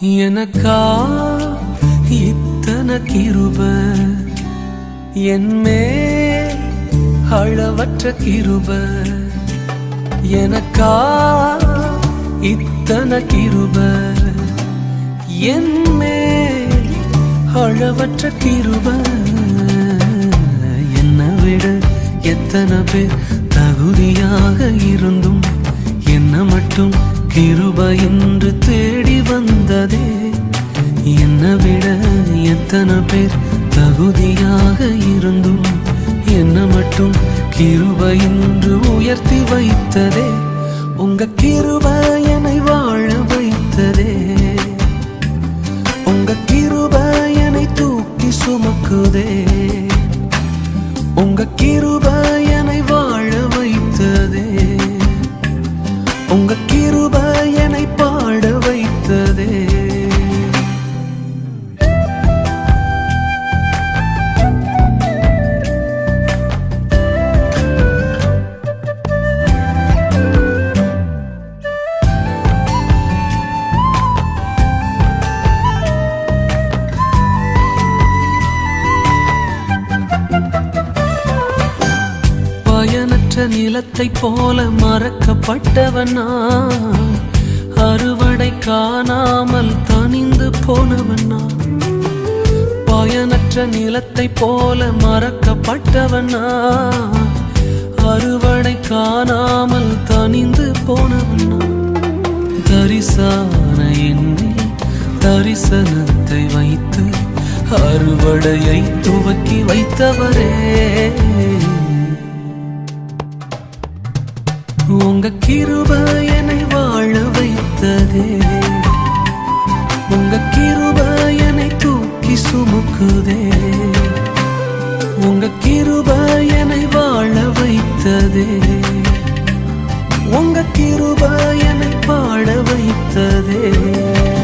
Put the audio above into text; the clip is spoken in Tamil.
எனக்கா இத்தன கிருப என்மே அளவற்ற கிருப எனக்கா இத்தன கிருப என்மே அளவற்ற கிருப என்னை விட எத்தனை பேர் தகுதியாக இருந்தும் என்ன மட்டும் கிருப என்று தேடி வந்ததே என்னை விட எத்தனை பேர் தகுதியாக இருந்தும் என்ன மட்டும் கிருப என்று உயர்த்தி வைத்ததே உங்க கிருப என்னை வாழ வைத்ததே உங்க கிருப என்னை தூக்கி சுமக்குதே உங்க கிருப என்னை வாழ வைத்ததே உங்க கிருப என்னை பாட வைத்ததே பயனற்ற நிலத்தை போல மறக்கப்பட்டவன் நான் அறுவடை காணாமல் தனிந்து போனவன் நான் பயனற்ற நிலத்தை போல மறக்கப்பட்டவன் நான் அறுவடை காணாமல் தனிந்து போனவன் நான் தரிசான எண்ணில் தரிசனத்தை வைத்து அறுவடையை துவக்கி வைத்தவரே உங்க கிருப என்னை வாழ வைத்ததே உங்க கிருப என்னை தூக்கி சுமக்குதே உங்க கிருப என்னை வாழ வைத்ததே உங்க கிருப என்னை பாட வைத்ததே